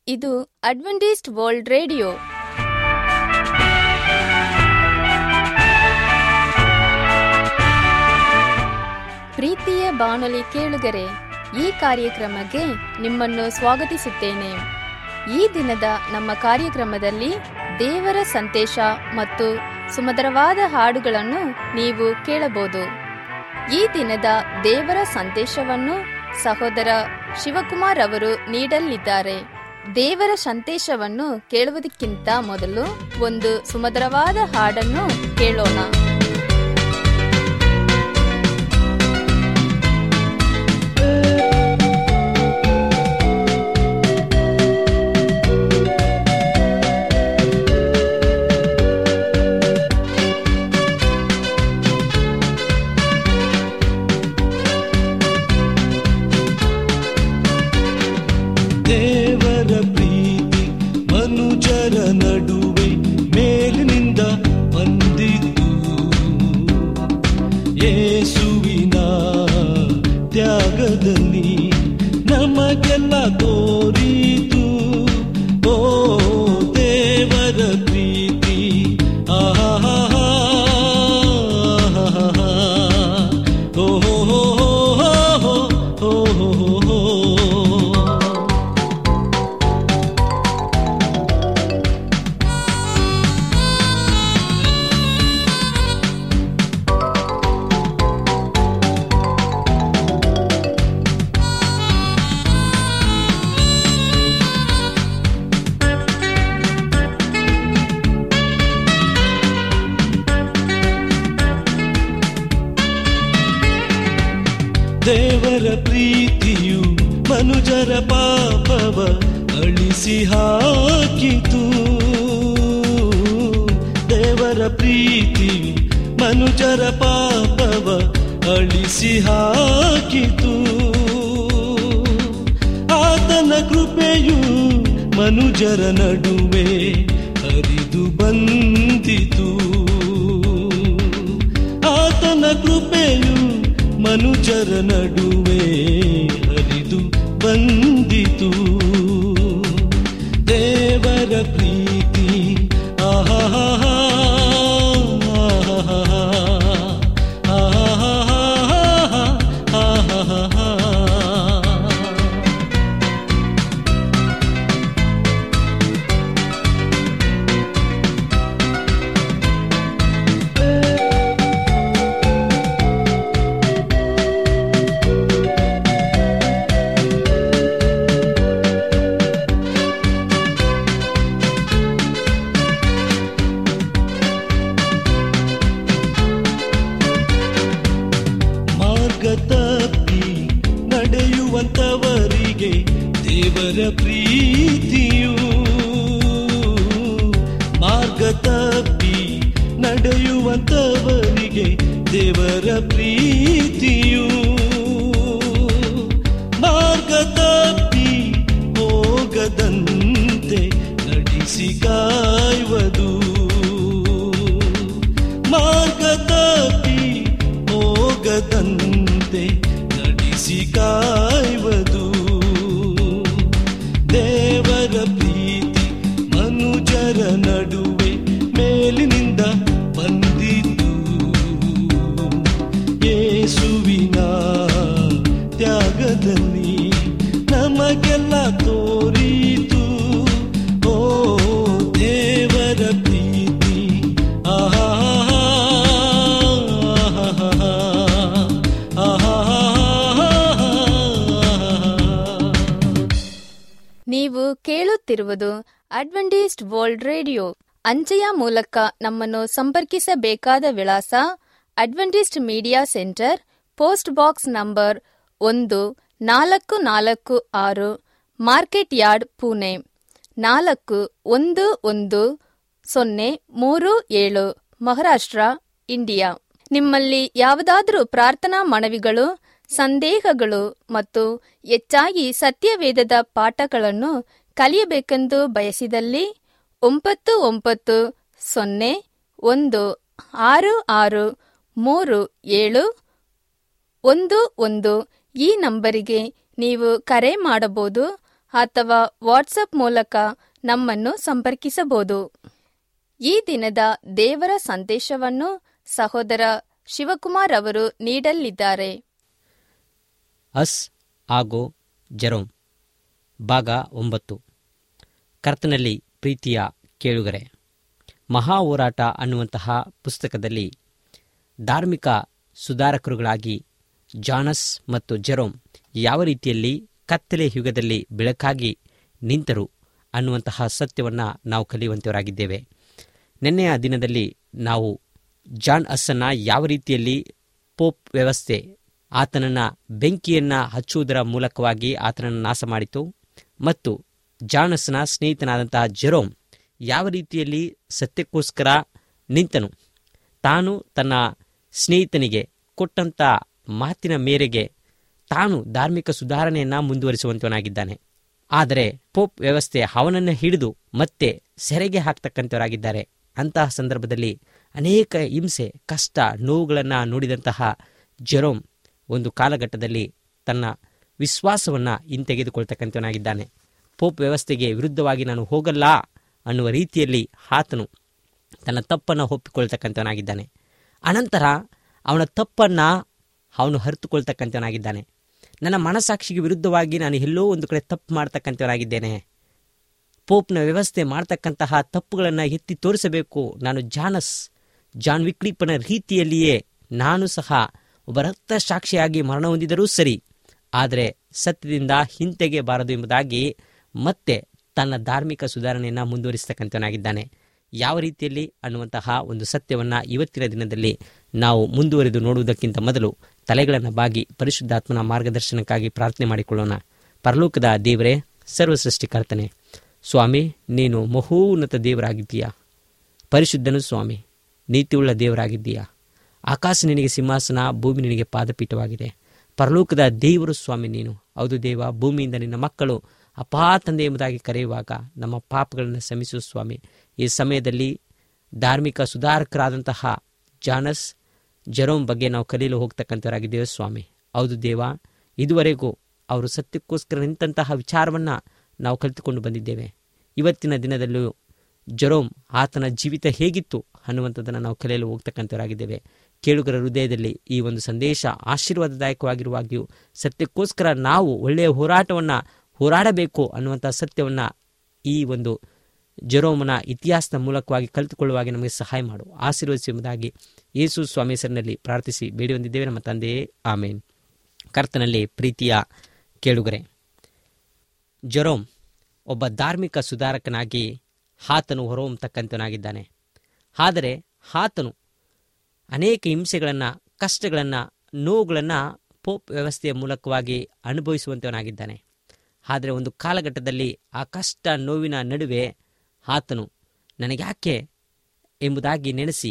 ಇದು Adventist world radio ಪ್ರೀತಿಯ ಬಾನುಲಿ ಕೇಳುಗರೆ ಈ ಕಾರ್ಯಕ್ರಮಕ್ಕೆ ನಿಮ್ಮನ್ನು ಸ್ವಾಗತಿಸುತ್ತೇನೆ ಈ ದಿನದ ನಮ್ಮ ಕಾರ್ಯಕ್ರಮದಲ್ಲಿ ದೇವರ ಸಂದೇಶ ಮತ್ತು ಸುಮಧುರವಾದ ಹಾಡುಗಳನ್ನು ನೀವು ಕೇಳಬಹುದು ಈ ದಿನದ ದೇವರ ಸಂದೇಶವನ್ನು ಸಹೋದರ ಶಿವಕುಮಾರ್ ಅವರು ನೀಡಲಿದ್ದಾರೆ ದೇವರ ಸಂದೇಶವನ್ನು ಕೇಳುವುದಕ್ಕಿಂತ ಮೊದಲು ಒಂದು ಸುಮಧುರವಾದ ಹಾಡನ್ನು ಕೇಳೋಣ ದೇವರ ಪ್ರೀತಿ ಮನುಜರ ನಡುವೆ ಮೇಲಿನಿಂದ ಬಂದಿದ್ದು ಯೇಸುವಿನ ತ್ಯಾಗದಲ್ಲಿ ನಮಗೆಲ್ಲ ತೋರಿತು ಓ ದೇವರ ಪ್ರೀತಿ ಆಹಾ ಓ ಹೋ ಹೋ ಹೋ ಹೋ ಹೋ ದೇವರ ಪ್ರೀತಿಯು ಮನುಜರ ಪಾಪವ ಅಳಿಸಿ ಹಾಕಿತು ದೇವರ ಪ್ರೀತಿಯು ಮನುಜರ ಪಾಪವ ಅಳಿಸಿ ಹಾಕಿತು ಆತನ ಕೃಪೆಯು ಮನುಜರ ನಡುವೆ ಹರಿದು ಬಂದಿತು ಆತನ ಕೃಪೆಯು ಮನುಜರ ನಡುವೆ ಹರಿದು ಬಂದಿತು ದೇವರ ಪ್ರೀತಿ ಆಹಾ ಮಾರ್ಗ ತಪ್ಪಿ ನಡೆಯುವಂತವರಿಗೆ ದೇವರ ಪ್ರೀತಿಯು ಮಾರ್ಗ ತಪ್ಪಿ ನಡೆಯುವಂತವರಿಗೆ ದೇವರ ಪ್ರೀತಿಯು ಮಾರ್ಗ ತಪ್ಪಿ ಹೋಗದಂತೆ ನಡೆಸಿ ಕಾಯುವುದು ಮಾರ್ಗ ತಪ್ಪಿ ಹೋಗದಂತೆ ನಡೆಸಿ ಕಾಯುವುದು ದೇವರ ಪ್ರೀತಿ ಮನುಜರ ನಡುವೆ ಮೇಲಿನಿಂದ ಬಂದಿದ್ದು ಯೇಸುವಿನ ತ್ಯಾಗದಲ್ಲಿ ನಮಗೆಲ್ಲ ತೋರಿತು ಓ ದೇವರ ಪ್ರೀತಿ ಆಹಾ ನೀವು ಕೇಳುತ್ತಿರುವುದು ಅಡ್ವೆಂಟಿಸ್ಟ್ ವರ್ಲ್ಡ್ ರೇಡಿಯೋ ಅಂಚೆಯ ಮೂಲಕ ನಮ್ಮನ್ನು ಸಂಪರ್ಕಿಸಬೇಕಾದ ವಿಳಾಸ Adventist media centre post box number ಒಂದು ನಾಲ್ಕು ನಾಲ್ಕು ಆರು ಮಾರ್ಕೆಟ್ ಯಾರ್ಡ್ ಪುಣೆ ನಾಲ್ಕು ಒಂದು ಒಂದು ಸೊನ್ನೆ ಮೂರು ಏಳು ಮಹಾರಾಷ್ಟ್ರ ಇಂಡಿಯಾ ನಿಮ್ಮಲ್ಲಿ ಯಾವುದಾದರೂ ಪ್ರಾರ್ಥನಾ ಮನವಿಗಳು ಸಂದೇಹಗಳು ಮತ್ತು ಹೆಚ್ಚಾಗಿ ಸತ್ಯವೇದದ ಪಾಠಗಳನ್ನು ಕಲಿಯಬೇಕೆಂದು ಬಯಸಿದಲ್ಲಿ ಒಂಬತ್ತು ಒಂಬತ್ತು ಸೊನ್ನೆ ಒಂದು ಆರು ಆರು ಮೂರು ಏಳು ಒಂದು ಒಂದು ಈ ನಂಬರಿಗೆ ನೀವು ಕರೆ ಮಾಡಬಹುದು ಅಥವಾ ವಾಟ್ಸ್ಆಪ್ ಮೂಲಕ ನಮ್ಮನ್ನು ಸಂಪರ್ಕಿಸಬಹುದು ಈ ದಿನದ ದೇವರ ಸಂದೇಶವನ್ನು ಸಹೋದರ ಶಿವಕುಮಾರ್ ಅವರು ನೀಡಲಿದ್ದಾರೆ ಅಸ್ ಹಾಗೂ ಜೆರೋಮ್ ಭಾಗ ಒಂಬತ್ತು ಕರ್ತನಲ್ಲಿ ಪ್ರೀತಿಯ ಕೇಳುಗರೆ ಮಹಾ ಹೋರಾಟ ಅನ್ನುವಂತಹ ಪುಸ್ತಕದಲ್ಲಿ ಧಾರ್ಮಿಕ ಸುಧಾರಕರುಗಳಾಗಿ ಜಾನಸ್ ಮತ್ತು ಜೆರೋಮ್ ಯಾವ ರೀತಿಯಲ್ಲಿ ಕತ್ತಲೆ ಯುಗದಲ್ಲಿ ಬೆಳಕಾಗಿ ನಿಂತರು ಅನ್ನುವಂತಹ ಸತ್ಯವನ್ನು ನಾವು ಕಲಿಯುವಂತವರಾಗಿದ್ದೇವೆ ನಿನ್ನೆಯ ದಿನದಲ್ಲಿ ನಾವು ಜಾನ್ ಅಸ್ಸನ್ನ ಯಾವ ರೀತಿಯಲ್ಲಿ ಪೋಪ್ ವ್ಯವಸ್ಥೆ ಆತನನ್ನು ಬೆಂಕಿಯನ್ನು ಹಚ್ಚುವುದರ ಮೂಲಕವಾಗಿ ಆತನನ್ನು ನಾಶ ಮಾಡಿತು ಮತ್ತು ಜಾನಸ್ನ ಸ್ನೇಹಿತನಾದಂತಹ ಜೆರೋಮ್ ಯಾವ ರೀತಿಯಲ್ಲಿ ಸತ್ಯಕ್ಕೋಸ್ಕರ ನಿಂತನು ತಾನು ತನ್ನ ಸ್ನೇಹಿತನಿಗೆ ಕೊಟ್ಟಂಥ ಮಾತಿನ ಮೇರೆಗೆ ತಾನು ಧಾರ್ಮಿಕ ಸುಧಾರಣೆಯನ್ನು ಮುಂದುವರಿಸುವಂತವನಾಗಿದ್ದಾನೆ ಆದರೆ ಪೋಪ್ ವ್ಯವಸ್ಥೆ ಅವನನ್ನು ಹಿಡಿದು ಮತ್ತೆ ಸೆರೆಗೆ ಹಾಕ್ತಕ್ಕಂಥವರಾಗಿದ್ದಾರೆ ಅಂತಹ ಸಂದರ್ಭದಲ್ಲಿ ಅನೇಕ ಹಿಂಸೆ ಕಷ್ಟ ನೋವುಗಳನ್ನು ನೋಡಿದಂತಹ ಜೆರೋಮ್ ಒಂದು ಕಾಲಘಟ್ಟದಲ್ಲಿ ತನ್ನ ವಿಶ್ವಾಸವನ್ನು ಹಿಂತೆಗೆದುಕೊಳ್ತಕ್ಕಂಥವನಾಗಿದ್ದಾನೆ ಪೋಪ್ ವ್ಯವಸ್ಥೆಗೆ ವಿರುದ್ಧವಾಗಿ ನಾನು ಹೋಗಲ್ಲ ಅನ್ನುವ ರೀತಿಯಲ್ಲಿ ಆತನು ತನ್ನ ತಪ್ಪನ್ನು ಒಪ್ಪಿಕೊಳ್ತಕ್ಕಂಥವನಾಗಿದ್ದಾನೆ ಅನಂತರ ಅವನ ತಪ್ಪನ್ನು ಅವನು ಹರಿತುಕೊಳ್ತಕ್ಕಂಥವನಾಗಿದ್ದಾನೆ ನನ್ನ ಮನಸ್ಸಾಕ್ಷಿಗೆ ವಿರುದ್ಧವಾಗಿ ನಾನು ಎಲ್ಲೋ ಒಂದು ಕಡೆ ತಪ್ಪು ಮಾಡ್ತಕ್ಕಂಥವನಾಗಿದ್ದೇನೆ ಪೋಪ್ನ ವ್ಯವಸ್ಥೆ ಮಾಡ್ತಕ್ಕಂತಹ ತಪ್ಪುಗಳನ್ನು ಎತ್ತಿ ತೋರಿಸಬೇಕು ನಾನು ಜಾನಸ್ ಜಾನ್ ವಿಕ್ಲಿಪ್ಪನ ರೀತಿಯಲ್ಲಿಯೇ ನಾನು ಸಹ ಒಬ್ಬ ರಕ್ತ ಸಾಕ್ಷಿಯಾಗಿ ಮರಣ ಹೊಂದಿದರೂ ಸರಿ ಆದರೆ ಸತ್ಯದಿಂದ ಹಿಂತೆಗೆಬಾರದು ಎಂಬುದಾಗಿ ಮತ್ತೆ ತನ್ನ ಧಾರ್ಮಿಕ ಸುಧಾರಣೆಯನ್ನು ಮುಂದುವರಿಸ್ತಕ್ಕಂಥವನಾಗಿದ್ದಾನೆ ಯಾವ ರೀತಿಯಲ್ಲಿ ಅನ್ನುವಂತಹ ಒಂದು ಸತ್ಯವನ್ನು ಇವತ್ತಿನ ದಿನದಲ್ಲಿ ನಾವು ಮುಂದುವರಿದು ನೋಡುವುದಕ್ಕಿಂತ ಮೊದಲು ತಲೆಗಳನ್ನು ಬಾಗಿ ಪರಿಶುದ್ಧಾತ್ಮನ ಮಾರ್ಗದರ್ಶನಕ್ಕಾಗಿ ಪ್ರಾರ್ಥನೆ ಮಾಡಿಕೊಳ್ಳೋಣ ಪರಲೋಕದ ದೇವರೇ ಸರ್ವಸೃಷ್ಟಿಕರ್ತನೆ ಸ್ವಾಮಿ ನೀನು ಮಹೋನ್ನತ ದೇವರಾಗಿದ್ದೀಯಾ ಪರಿಶುದ್ಧನು ಸ್ವಾಮಿ ನೀತಿಯುಳ್ಳ ದೇವರಾಗಿದ್ದೀಯಾ ಆಕಾಶ ನಿನಗೆ ಸಿಂಹಾಸನ ಭೂಮಿ ನಿನಗೆ ಪಾದಪೀಠವಾಗಿದೆ ಪರಲೋಕದ ದೇವರು ಸ್ವಾಮಿ ನೀನು ಹೌದು ದೇವ ಭೂಮಿಯಿಂದ ನಿನ್ನ ಮಕ್ಕಳು ಅಪಾ ತಂದೆ ಎಂಬುದಾಗಿ ಕರೆಯುವಾಗ ನಮ್ಮ ಪಾಪಗಳನ್ನು ಶ್ರಮಿಸು ಸ್ವಾಮಿ ಈ ಸಮಯದಲ್ಲಿ ಧಾರ್ಮಿಕ ಸುಧಾರಕರಾದಂತಹ ಜಾನಸ್ ಜೆರೋಮ್ ಬಗ್ಗೆ ನಾವು ಕಲಿಯಲು ಹೋಗ್ತಕ್ಕಂಥವರಾಗಿದ್ದೇವೆ ಸ್ವಾಮಿ ಹೌದು ದೇವ ಇದುವರೆಗೂ ಅವರು ಸತ್ಯಕ್ಕೋಸ್ಕರ ನಿಂತಹ ವಿಚಾರವನ್ನು ನಾವು ಕಲಿತುಕೊಂಡು ಬಂದಿದ್ದೇವೆ ಇವತ್ತಿನ ದಿನದಲ್ಲೂ ಜೆರೋಮ್ ಆತನ ಜೀವಿತ ಹೇಗಿತ್ತು ಅನ್ನುವಂಥದ್ದನ್ನು ನಾವು ಕಲಿಯಲು ಹೋಗ್ತಕ್ಕಂಥವರಾಗಿದ್ದೇವೆ ಕೇಳುಗರ ಹೃದಯದಲ್ಲಿ ಈ ಒಂದು ಸಂದೇಶ ಆಶೀರ್ವಾದದಾಯಕವಾಗಿರುವಾಗಿಯೂ ಸತ್ಯಕ್ಕೋಸ್ಕರ ನಾವು ಒಳ್ಳೆಯ ಹೋರಾಟವನ್ನು ಹೋರಾಡಬೇಕು ಅನ್ನುವಂಥ ಸತ್ಯವನ್ನು ಈ ಒಂದು ಜೆರೋಮನ ಇತಿಹಾಸದ ಮೂಲಕವಾಗಿ ಕಲಿತುಕೊಳ್ಳುವಾಗ ನಮಗೆ ಸಹಾಯ ಮಾಡು ಆಶೀರ್ವದಿಸಿ ಎಂಬುದಾಗಿ ಯೇಸು ಸ್ವಾಮಿ ಹೆಸರಿನಲ್ಲಿ ಪ್ರಾರ್ಥಿಸಿ ಬೇಡಿ ಹೊಂದಿದ್ದೇವೆ ನಮ್ಮ ತಂದೆಯೇ ಆಮೇನ್ ಕರ್ತನಲ್ಲಿ ಪ್ರೀತಿಯ ಕೇಳುಗರೆ ಜೆರೋಮ್ ಒಬ್ಬ ಧಾರ್ಮಿಕ ಸುಧಾರಕನಾಗಿ ಆತನು ಹೊರಹೊಮ್ಮತಕ್ಕಂಥವನಾಗಿದ್ದಾನೆ ಆದರೆ ಆತನು ಅನೇಕ ಹಿಂಸೆಗಳನ್ನು ಕಷ್ಟಗಳನ್ನು ನೋವುಗಳನ್ನು ಪೋಪ್ ವ್ಯವಸ್ಥೆಯ ಮೂಲಕವಾಗಿ ಅನುಭವಿಸುವಂಥವನಾಗಿದ್ದಾನೆ ಆದರೆ ಒಂದು ಕಾಲಘಟ್ಟದಲ್ಲಿ ಆ ಕಷ್ಟ ನೋವಿನ ನಡುವೆ ಆತನು ನನಗ್ಯಾಕೆ ಎಂಬುದಾಗಿ ನೆನೆಸಿ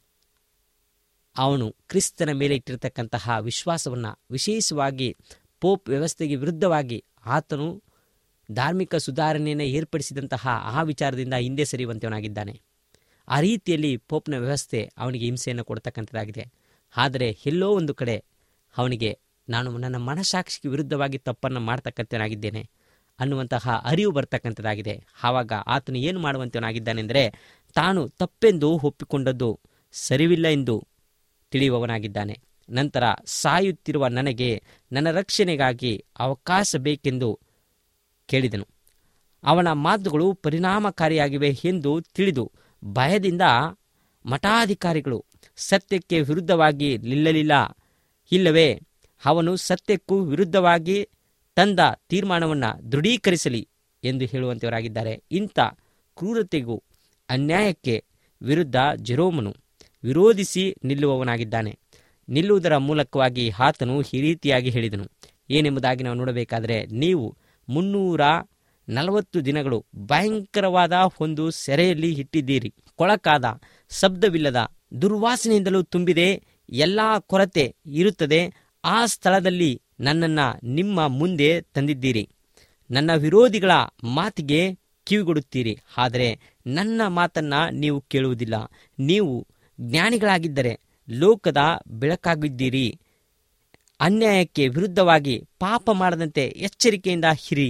ಅವನು ಕ್ರಿಸ್ತನ ಮೇಲೆ ಇಟ್ಟಿರತಕ್ಕಂತಹ ವಿಶ್ವಾಸವನ್ನು ವಿಶೇಷವಾಗಿ ಪೋಪ್ ವ್ಯವಸ್ಥೆಗೆ ವಿರುದ್ಧವಾಗಿ ಆತನು ಧಾರ್ಮಿಕ ಸುಧಾರಣೆಯನ್ನು ಏರ್ಪಡಿಸಿದಂತಹ ಆ ವಿಚಾರದಿಂದ ಹಿಂದೆ ಸರಿಯುವಂತವನಾಗಿದ್ದಾನೆ ಆ ರೀತಿಯಲ್ಲಿ ಪೋಪ್ನ ವ್ಯವಸ್ಥೆ ಅವನಿಗೆ ಹಿಂಸೆಯನ್ನು ಕೊಡ್ತಕ್ಕಂಥದ್ದಾಗಿದೆ ಆದರೆ ಎಲ್ಲೋ ಒಂದು ಕಡೆ ಅವನಿಗೆ ನಾನು ನನ್ನ ಮನಸಾಕ್ಷಿಗೆ ವಿರುದ್ಧವಾಗಿ ತಪ್ಪನ್ನು ಮಾಡ್ತಕ್ಕಂಥವನಾಗಿದ್ದೇನೆ ಅನ್ನುವಂತಹ ಅರಿವು ಬರ್ತಕ್ಕಂಥದ್ದಾಗಿದೆ ಆವಾಗ ಆತನು ಏನು ಮಾಡುವಂತವನಾಗಿದ್ದಾನೆಂದರೆ ತಾನು ತಪ್ಪೆಂದು ಒಪ್ಪಿಕೊಂಡದ್ದು ಸರಿವಿಲ್ಲ ಎಂದು ತಿಳಿಯುವವನಾಗಿದ್ದಾನೆ ನಂತರ ಸಾಯುತ್ತಿರುವ ನನಗೆ ನನ್ನ ರಕ್ಷಣೆಗಾಗಿ ಅವಕಾಶ ಬೇಕೆಂದು ಕೇಳಿದನು ಅವನ ಮಾತುಗಳು ಪರಿಣಾಮಕಾರಿಯಾಗಿವೆ ಎಂದು ತಿಳಿದು ಭಯದಿಂದ ಮಠಾಧಿಕಾರಿಗಳು ಸತ್ಯಕ್ಕೆ ವಿರುದ್ಧವಾಗಿ ನಿಲ್ಲಲಿಲ್ಲ ಇಲ್ಲವೇ ಅವನು ಸತ್ಯಕ್ಕೂ ವಿರುದ್ಧವಾಗಿ ತಂದ ತೀರ್ಮಾನವನ್ನು ದೃಢೀಕರಿಸಲಿ ಎಂದು ಹೇಳುವಂತವರಾಗಿದ್ದಾರೆ ಇಂಥ ಕ್ರೂರತೆಗೂ ಅನ್ಯಾಯಕ್ಕೆ ವಿರುದ್ಧ ಜೆರೋಮನು ವಿರೋಧಿಸಿ ನಿಲ್ಲುವವನಾಗಿದ್ದಾನೆ ನಿಲ್ಲುವುದರ ಮೂಲಕವಾಗಿ ಆತನು ಈ ರೀತಿಯಾಗಿ ಹೇಳಿದನು ಏನೆಂಬುದಾಗಿ ನಾವು ನೋಡಬೇಕಾದರೆ ನೀವು ಮುನ್ನೂರ ನಲವತ್ತು ದಿನಗಳು ಭಯಂಕರವಾದ ಒಂದು ಸೆರೆಯಲ್ಲಿ ಇಟ್ಟಿದ್ದೀರಿ ಕೊಳಕಾದ ಶಬ್ದವಿಲ್ಲದ ದುರ್ವಾಸನೆಯಿಂದಲೂ ತುಂಬಿದೆ ಎಲ್ಲ ಕೊರತೆ ಇರುತ್ತದೆ ಆ ಸ್ಥಳದಲ್ಲಿ ನನ್ನನ್ನು ನಿಮ್ಮ ಮುಂದೆ ತಂದಿದ್ದೀರಿ ನನ್ನ ವಿರೋಧಿಗಳ ಮಾತಿಗೆ ಕಿವಿಗೊಡುತ್ತೀರಿ ಆದರೆ ನನ್ನ ಮಾತನ್ನ ನೀವು ಕೇಳುವುದಿಲ್ಲ ನೀವು ಜ್ಞಾನಿಗಳಾಗಿದ್ದರೆ ಲೋಕದ ಬೆಳಕಾಗಿದ್ದೀರಿ ಅನ್ಯಾಯಕ್ಕೆ ವಿರುದ್ಧವಾಗಿ ಪಾಪ ಮಾಡದಂತೆ ಎಚ್ಚರಿಕೆಯಿಂದ ಹಿರಿ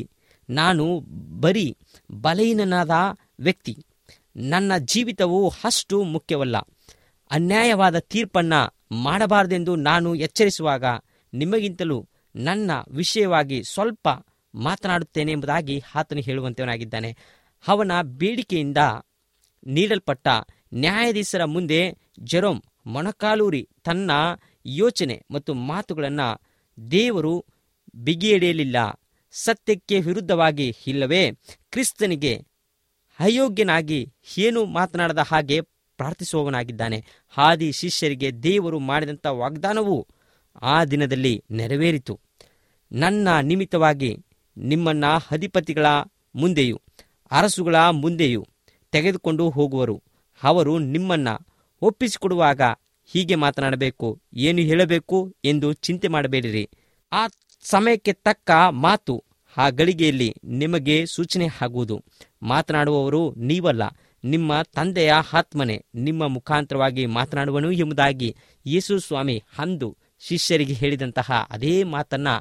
ನಾನು ಬರೀ ಬಲಹೀನನಾದ ವ್ಯಕ್ತಿ ನನ್ನ ಜೀವಿತವು ಅಷ್ಟು ಮುಖ್ಯವಲ್ಲ ಅನ್ಯಾಯವಾದ ತೀರ್ಪನ್ನು ಮಾಡಬಾರದೆಂದು ನಾನು ಎಚ್ಚರಿಸುವಾಗ ನಿಮಗಿಂತಲೂ ನನ್ನ ವಿಷಯವಾಗಿ ಸ್ವಲ್ಪ ಮಾತನಾಡುತ್ತೇನೆ ಎಂಬುದಾಗಿ ಆತನು ಹೇಳುವಂತವನಾಗಿದ್ದಾನೆ ಅವನ ಬೇಡಿಕೆಯಿಂದ ನೀಡಲ್ಪಟ್ಟ ನ್ಯಾಯಾಧೀಶರ ಮುಂದೆ ಜೆರೋಮ್ ಮೊಣಕಾಲೂರಿ ತನ್ನ ಯೋಚನೆ ಮತ್ತು ಮಾತುಗಳನ್ನು ದೇವರು ಬಿಗಿಯಡೆಯಲಿಲ್ಲ ಸತ್ಯಕ್ಕೆ ವಿರುದ್ಧವಾಗಿ ಇಲ್ಲವೇ ಕ್ರಿಸ್ತನಿಗೆ ಅಯೋಗ್ಯನಾಗಿ ಏನು ಮಾತನಾಡದ ಹಾಗೆ ಪ್ರಾರ್ಥಿಸುವವನಾಗಿದ್ದಾನೆ ಆದಿ ಶಿಷ್ಯರಿಗೆ ದೇವರು ಮಾಡಿದಂಥ ವಾಗ್ದಾನವು ಆ ದಿನದಲ್ಲಿ ನೆರವೇರಿತು ನನ್ನ ನಿಮಿತ್ತವಾಗಿ ನಿಮ್ಮನ್ನ ಅಧಿಪತಿಗಳ ಮುಂದೆಯೂ ಅರಸುಗಳ ಮುಂದೆಯೂ ತೆಗೆದುಕೊಂಡು ಹೋಗುವರು ಅವರು ನಿಮ್ಮನ್ನ ಒಪ್ಪಿಸಿಕೊಡುವಾಗ ಹೀಗೆ ಮಾತನಾಡಬೇಕು ಏನು ಹೇಳಬೇಕು ಎಂದು ಚಿಂತೆ ಮಾಡಬೇಡಿರಿ ಆ ಸಮಯಕ್ಕೆ ತಕ್ಕ ಮಾತು ಆ ಗಳಿಗೆಯಲ್ಲಿ ನಿಮಗೆ ಸೂಚನೆ ಆಗುವುದು ಮಾತನಾಡುವವರು ನೀವಲ್ಲ ನಿಮ್ಮ ತಂದೆಯ ಆತ್ಮನೆ ನಿಮ್ಮ ಮುಖಾಂತರವಾಗಿ ಮಾತನಾಡುವನು ಎಂಬುದಾಗಿ ಯೇಸು ಸ್ವಾಮಿ ಅಂದು ಶಿಷ್ಯರಿಗೆ ಹೇಳಿದಂತಹ ಅದೇ ಮಾತನ್ನ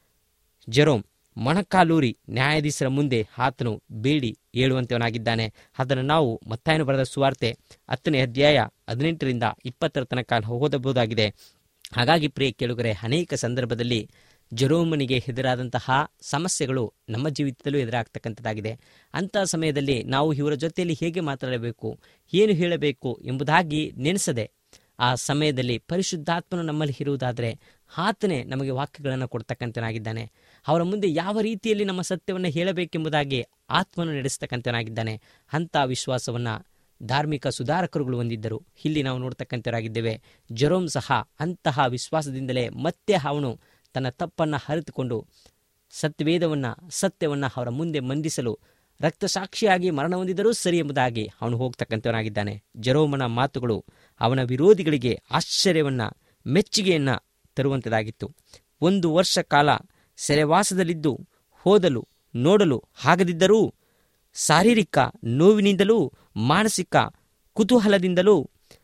ಜೆರೋಮ್ ಮೊಣಕಾಲೂರಿ ನ್ಯಾಯಾಧೀಶರ ಮುಂದೆ ಆತನು ಬೇಡಿ ಹೇಳುವಂತವನಾಗಿದ್ದಾನೆ ಅದನ್ನು ನಾವು ಮತ್ತಾಯನು ಬರೆದ ಸುವಾರ್ತೆ ಹತ್ತನೇ ಅಧ್ಯಾಯ ಹದಿನೆಂಟರಿಂದ ಇಪ್ಪತ್ತರ ತನಕ ಓದಬಹುದಾಗಿದೆ ಹಾಗಾಗಿ ಪ್ರಿಯ ಕೇಳುಗರೆ ಅನೇಕ ಸಂದರ್ಭದಲ್ಲಿ ಜೆರೋಮನಿಗೆ ಎದುರಾದಂತಹ ಸಮಸ್ಯೆಗಳು ನಮ್ಮ ಜೀವಿತದಲ್ಲೂ ಎದುರಾಗ್ತಕ್ಕಂಥದ್ದಾಗಿದೆ ಅಂತಹ ಸಮಯದಲ್ಲಿ ನಾವು ಇವರ ಜೊತೆಯಲ್ಲಿ ಹೇಗೆ ಮಾತಾಡಬೇಕು ಏನು ಹೇಳಬೇಕು ಎಂಬುದಾಗಿ ನೆನೆಸದೆ ಆ ಸಮಯದಲ್ಲಿ ಪರಿಶುದ್ಧಾತ್ಮನು ನಮ್ಮಲ್ಲಿ ಇರುವುದಾದರೆ ಆತನೇ ನಮಗೆ ವಾಕ್ಯಗಳನ್ನು ಕೊಡ್ತಕ್ಕಂಥನಾಗಿದ್ದಾನೆ ಅವರ ಮುಂದೆ ಯಾವ ರೀತಿಯಲ್ಲಿ ನಮ್ಮ ಸತ್ಯವನ್ನು ಹೇಳಬೇಕೆಂಬುದಾಗಿ ಆತ್ಮನು ನಡೆಸ್ತಕ್ಕಂಥನಾಗಿದ್ದಾನೆ ಅಂಥ ವಿಶ್ವಾಸವನ್ನು ಧಾರ್ಮಿಕ ಸುಧಾರಕರುಗಳು ಹೊಂದಿದ್ದರು ಇಲ್ಲಿ ನಾವು ನೋಡ್ತಕ್ಕಂಥವರಾಗಿದ್ದೇವೆ ಜೆರೋಮ್ ಸಹ ಅಂತಹ ವಿಶ್ವಾಸದಿಂದಲೇ ಮತ್ತೆ ಅವನು ತನ್ನ ತಪ್ಪನ್ನು ಅರಿತುಕೊಂಡು ಸತ್ಯವೇದವನ್ನು ಸತ್ಯವನ್ನು ಅವರ ಮುಂದೆ ಮಂಡಿಸಲು ರಕ್ತಸಾಕ್ಷಿಯಾಗಿ ಮರಣ ಹೊಂದಿದರೂ ಸರಿ ಎಂಬುದಾಗಿ ಅವನು ಹೋಗ್ತಕ್ಕಂಥವನಾಗಿದ್ದಾನೆ ಜರೋಮನ ಮಾತುಗಳು ಅವನ ವಿರೋಧಿಗಳಿಗೆ ಆಶ್ಚರ್ಯವನ್ನ ಮೆಚ್ಚುಗೆಯನ್ನ ತರುವಂಥದ್ದಾಗಿತ್ತು ಒಂದು ವರ್ಷ ಕಾಲ ಸೆರೆವಾಸದಲ್ಲಿದ್ದು ಹೋದಲು ನೋಡಲು ಆಗದಿದ್ದರೂ ಶಾರೀರಿಕ ನೋವಿನಿಂದಲೂ ಮಾನಸಿಕ ಕುತೂಹಲದಿಂದಲೂ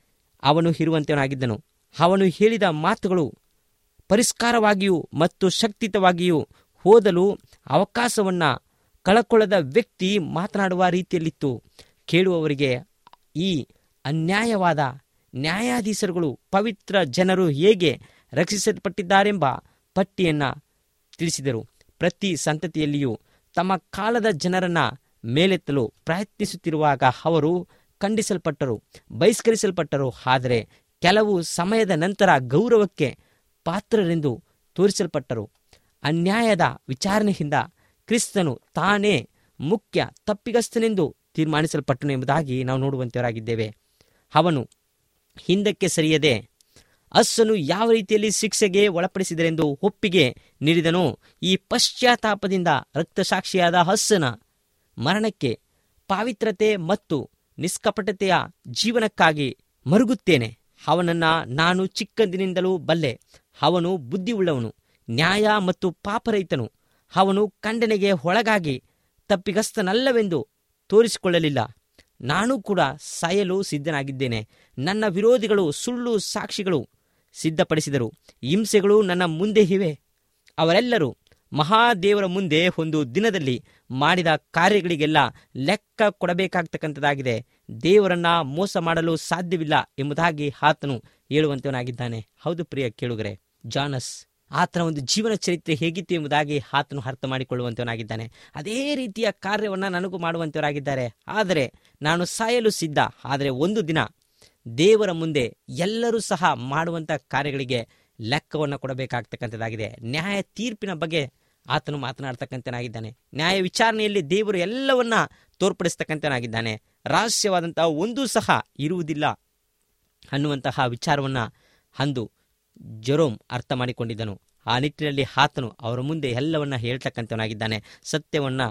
ಅವನು ಇರುವಂತವನಾಗಿದ್ದನು ಅವನು ಹೇಳಿದ ಮಾತುಗಳು ಪರಿಷ್ಕಾರವಾಗಿಯೂ ಮತ್ತು ಶಕ್ತಿತವಾಗಿಯೂ ಓದಲು ಅವಕಾಶವನ್ನ ಕಳಕೊಳ್ಳದ ವ್ಯಕ್ತಿ ಮಾತನಾಡುವ ರೀತಿಯಲ್ಲಿತ್ತು ಕೇಳುವವರಿಗೆ ಈ ಅನ್ಯಾಯವಾದ ನ್ಯಾಯಾಧೀಶರುಗಳು ಪವಿತ್ರ ಜನರು ಹೇಗೆ ರಕ್ಷಿಸಲ್ಪಟ್ಟಿದ್ದಾರೆಂಬ ಪಟ್ಟಿಯನ್ನ ತಿಳಿಸಿದರು ಪ್ರತಿ ಸಂತತಿಯಲ್ಲಿಯೂ ತಮ್ಮ ಕಾಲದ ಜನರನ್ನ ಮೇಲೆತ್ತಲು ಪ್ರಯತ್ನಿಸುತ್ತಿರುವಾಗ ಅವರು ಖಂಡಿಸಲ್ಪಟ್ಟರು ಬಹಿಷ್ಕರಿಸಲ್ಪಟ್ಟರು ಆದರೆ ಕೆಲವು ಸಮಯದ ನಂತರ ಗೌರವಕ್ಕೆ ಪಾತ್ರರೆಂದು ತೋರಿಸಲ್ಪಟ್ಟರು ಅನ್ಯಾಯದ ವಿಚಾರಣೆಯಿಂದ ಕ್ರಿಸ್ತನು ತಾನೇ ಮುಖ್ಯ ತಪ್ಪಿಗಸ್ತನೆಂದು ತೀರ್ಮಾನಿಸಲ್ಪಟ್ಟನು ಎಂಬುದಾಗಿ ನಾವು ನೋಡುವಂತವರಾಗಿದ್ದೇವೆ ಅವನು ಹಿಂದಕ್ಕೆ ಸರಿಯದೆ ಅಸ್ಸನು ಯಾವ ರೀತಿಯಲ್ಲಿ ಶಿಕ್ಷೆಗೆ ಒಳಪಡಿಸಿದರೆಂದು ಒಪ್ಪಿಗೆ ನೀಡಿದನೋ ಈ ಪಶ್ಚಾತ್ತಾಪದಿಂದ ರಕ್ತಸಾಕ್ಷಿಯಾದ ಹಸ್ಸನ ಮರಣಕ್ಕೆ ಪಾವಿತ್ರತೆ ಮತ್ತು ನಿಷ್ಕಪಟತೆಯ ಜೀವನಕ್ಕಾಗಿ ಮರುಗುತ್ತೇನೆ ಅವನನ್ನ ನಾನು ಚಿಕ್ಕಂದಿನಿಂದಲೂ ಬಲ್ಲೆ ಅವನು ಬುದ್ಧಿಯುಳ್ಳವನು ನ್ಯಾಯ ಮತ್ತು ಪಾಪರಹಿತನು ಅವನು ಖಂಡನೆಗೆ ಒಳಗಾಗಿ ತಪ್ಪಿಗಸ್ತನಲ್ಲವೆಂದು ತೋರಿಸಿಕೊಳ್ಳಲಿಲ್ಲ ನಾನು ಕೂಡ ಸಾಯಲು ಸಿದ್ಧನಾಗಿದ್ದೇನೆ ನನ್ನ ವಿರೋಧಿಗಳು ಸುಳ್ಳು ಸಾಕ್ಷಿಗಳು ಸಿದ್ಧಪಡಿಸಿದರು ಹಿಂಸೆಗಳು ನನ್ನ ಮುಂದೆ ಇವೆ ಅವರೆಲ್ಲರೂ ಮಹಾದೇವರ ಮುಂದೆ ಒಂದು ದಿನದಲ್ಲಿ ಮಾಡಿದ ಕಾರ್ಯಗಳಿಗೆಲ್ಲ ಲೆಕ್ಕ ಕೊಡಬೇಕಾಗ್ತಕ್ಕಂಥದ್ದಾಗಿದೆ ದೇವರನ್ನ ಮೋಸ ಮಾಡಲು ಸಾಧ್ಯವಿಲ್ಲ ಎಂಬುದಾಗಿ ಆತನು ಹೇಳುವಂತವನಾಗಿದ್ದಾನೆ ಹೌದು ಪ್ರಿಯ ಕೇಳುಗರೆ ಜಾನಸ್ ಆತನ ಒಂದು ಜೀವನ ಚರಿತ್ರೆ ಹೇಗಿತ್ತು ಎಂಬುದಾಗಿ ಆತನು ಅರ್ಥ ಮಾಡಿಕೊಳ್ಳುವಂತವನಾಗಿದ್ದಾನೆ ಅದೇ ರೀತಿಯ ಕಾರ್ಯವನ್ನು ನನಗೂ ಮಾಡುವಂತವರಾಗಿದ್ದಾರೆ ಆದರೆ ನಾನು ಸಾಯಲು ಸಿದ್ಧ ಆದರೆ ಒಂದು ದಿನ ದೇವರ ಮುಂದೆ ಎಲ್ಲರೂ ಸಹ ಮಾಡುವಂಥ ಕಾರ್ಯಗಳಿಗೆ ಲೆಕ್ಕವನ್ನು ಕೊಡಬೇಕಾಗ್ತಕ್ಕಂಥದ್ದಾಗಿದೆ ನ್ಯಾಯ ತೀರ್ಪಿನ ಬಗ್ಗೆ ಆತನು ಮಾತನಾಡ್ತಕ್ಕಂಥನಾಗಿದ್ದಾನೆ ನ್ಯಾಯ ವಿಚಾರಣೆಯಲ್ಲಿ ದೇವರು ಎಲ್ಲವನ್ನ ತೋರ್ಪಡಿಸ್ತಕ್ಕಂಥನಾಗಿದ್ದಾನೆ ರಹಸ್ಯವಾದಂತಹ ಒಂದೂ ಸಹ ಇರುವುದಿಲ್ಲ ಅನ್ನುವಂತಹ ವಿಚಾರವನ್ನ ಅಂದು ಜೊರೋಮ್ ಅರ್ಥ ಮಾಡಿಕೊಂಡಿದ್ದನು ಆ ನಿಟ್ಟಿನಲ್ಲಿ ಆತನು ಅವರ ಮುಂದೆ ಎಲ್ಲವನ್ನ ಹೇಳ್ತಕ್ಕಂಥವನಾಗಿದ್ದಾನೆ ಸತ್ಯವನ್ನ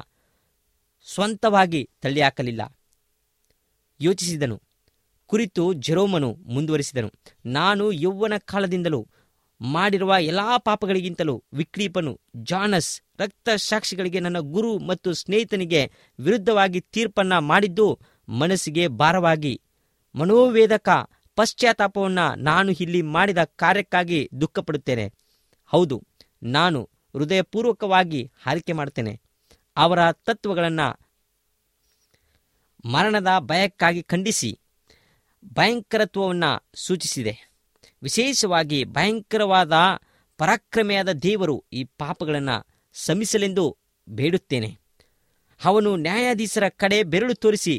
ಸ್ವಂತವಾಗಿ ತಳ್ಳಿಹಾಕಲಿಲ್ಲ ಯೋಚಿಸಿದನು ಕುರಿತು ಜೆರೋಮನು ಮುಂದುವರಿಸಿದನು ನಾನು ಯೌವನ ಕಾಲದಿಂದಲೂ ಮಾಡಿರುವ ಎಲ್ಲಾ ಪಾಪಗಳಿಗಿಂತಲೂ ವಿಕ್ರೀಪನು ಜಾನಸ್ ರಕ್ತ ಸಾಕ್ಷಿಗಳಿಗೆ ನನ್ನ ಗುರು ಮತ್ತು ಸ್ನೇಹಿತನಿಗೆ ವಿರುದ್ಧವಾಗಿ ತೀರ್ಪನ್ನ ಮಾಡಿದ್ದು ಮನಸ್ಸಿಗೆ ಭಾರವಾಗಿ ಮನೋವೇದಕ ಪಶ್ಚಾತ್ತಾಪವನ್ನ ನಾನು ಇಲ್ಲಿ ಮಾಡಿದ ಕಾರ್ಯಕ್ಕಾಗಿ ದುಃಖಪಡುತ್ತೇನೆ ಹೌದು ನಾನು ಹೃದಯಪೂರ್ವಕವಾಗಿ ಹಾರಿಕೆ ಮಾಡುತ್ತೇನೆ ಅವರ ತತ್ವಗಳನ್ನು ಮರಣದ ಭಯಕ್ಕಾಗಿ ಖಂಡಿಸಿ ಭಯಂಕರತ್ವವನ್ನು ಸೂಚಿಸಿದೆ ವಿಶೇಷವಾಗಿ ಭಯಂಕರವಾದ ಪರಾಕ್ರಮೆಯಾದ ದೇವರು ಈ ಪಾಪಗಳನ್ನು ಶಮಿಸಲೆಂದು ಬೇಡುತ್ತೇನೆ ಅವನು ನ್ಯಾಯಾಧೀಶರ ಕಡೆ ಬೆರಳು ತೋರಿಸಿ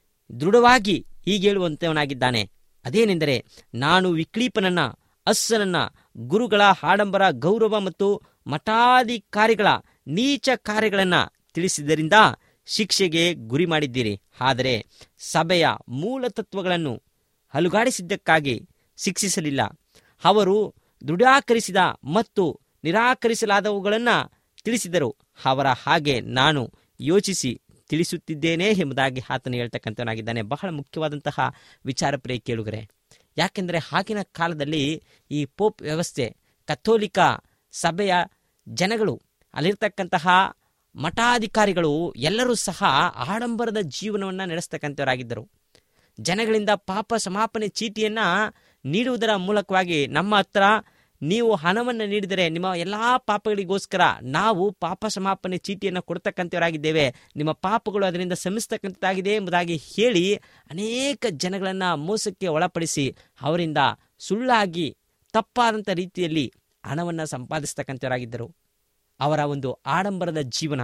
ದೃಢವಾಗಿ ಹೀಗೆ ಹೇಳುವಂತವನಾಗಿದ್ದಾನೆ ಅದೇನೆಂದರೆ ನಾನು ವಿಕ್ಲೀಪನನ್ನ ಅಸ್ಸನನ್ನ ಗುರುಗಳ ಆಡಂಬರ ಗೌರವ ಮತ್ತು ಮಠಾಧಿಕಾರಿಗಳ ನೀಚ ಕಾರ್ಯಗಳನ್ನು ತಿಳಿಸಿದ್ದರಿಂದ ಶಿಕ್ಷೆಗೆ ಗುರಿ ಮಾಡಿದ್ದೀರಿ ಆದರೆ ಸಭೆಯ ಮೂಲ ತತ್ವಗಳನ್ನು ಹಲುಗಾಡಿಸಿದ್ದಕ್ಕಾಗಿ ಶಿಕ್ಷಿಸಲಿಲ್ಲ ಅವರು ದೃಢೀಕರಿಸಿದ ಮತ್ತು ನಿರಾಕರಿಸಲಾದವುಗಳನ್ನು ತಿಳಿಸಿದರು ಅವರ ಹಾಗೆ ನಾನು ಯೋಚಿಸಿ ತಿಳಿಸುತ್ತಿದ್ದೇನೆ ಎಂಬುದಾಗಿ ಆತನು ಹೇಳ್ತಕ್ಕಂಥವನಾಗಿದ್ದಾನೆ ಬಹಳ ಮುಖ್ಯವಾದಂತಹ ವಿಚಾರ ಪ್ರಿಯ ಕೇಳುಗರೆ ಯಾಕೆಂದರೆ ಆಗಿನ ಕಾಲದಲ್ಲಿ ಈ ಪೋಪ್ ವ್ಯವಸ್ಥೆ ಕಥೋಲಿಕ ಸಭೆಯ ಜನಗಳು ಅಲ್ಲಿರ್ತಕ್ಕಂತಹ ಮಠಾಧಿಕಾರಿಗಳು ಎಲ್ಲರೂ ಸಹ ಆಡಂಬರದ ಜೀವನವನ್ನು ನಡೆಸ್ತಕ್ಕಂಥವರಾಗಿದ್ದರು ಜನಗಳಿಂದ ಪಾಪ ಸಮಾಪನೆ ಚೀಟಿಯನ್ನು ನೀಡುವುದರ ಮೂಲಕವಾಗಿ ನಮ್ಮ ಹತ್ರ ನೀವು ಹಣವನ್ನು ನೀಡಿದರೆ ನಿಮ್ಮ ಎಲ್ಲ ಪಾಪಗಳಿಗೋಸ್ಕರ ನಾವು ಪಾಪ ಸಮಾಪನೆ ಚೀಟಿಯನ್ನು ಕೊಡ್ತಕ್ಕಂಥವರಾಗಿದ್ದೇವೆ ನಿಮ್ಮ ಪಾಪಗಳು ಅದರಿಂದ ಶಮಿಸ್ತಕ್ಕಂಥದ್ದಾಗಿದೆ ಎಂಬುದಾಗಿ ಹೇಳಿ ಅನೇಕ ಜನಗಳನ್ನು ಮೋಸಕ್ಕೆ ಒಳಪಡಿಸಿ ಅವರಿಂದ ಸುಳ್ಳಾಗಿ ತಪ್ಪಾದಂಥ ರೀತಿಯಲ್ಲಿ ಹಣವನ್ನು ಸಂಪಾದಿಸ್ತಕ್ಕಂಥವರಾಗಿದ್ದರು ಅವರ ಒಂದು ಆಡಂಬರದ ಜೀವನ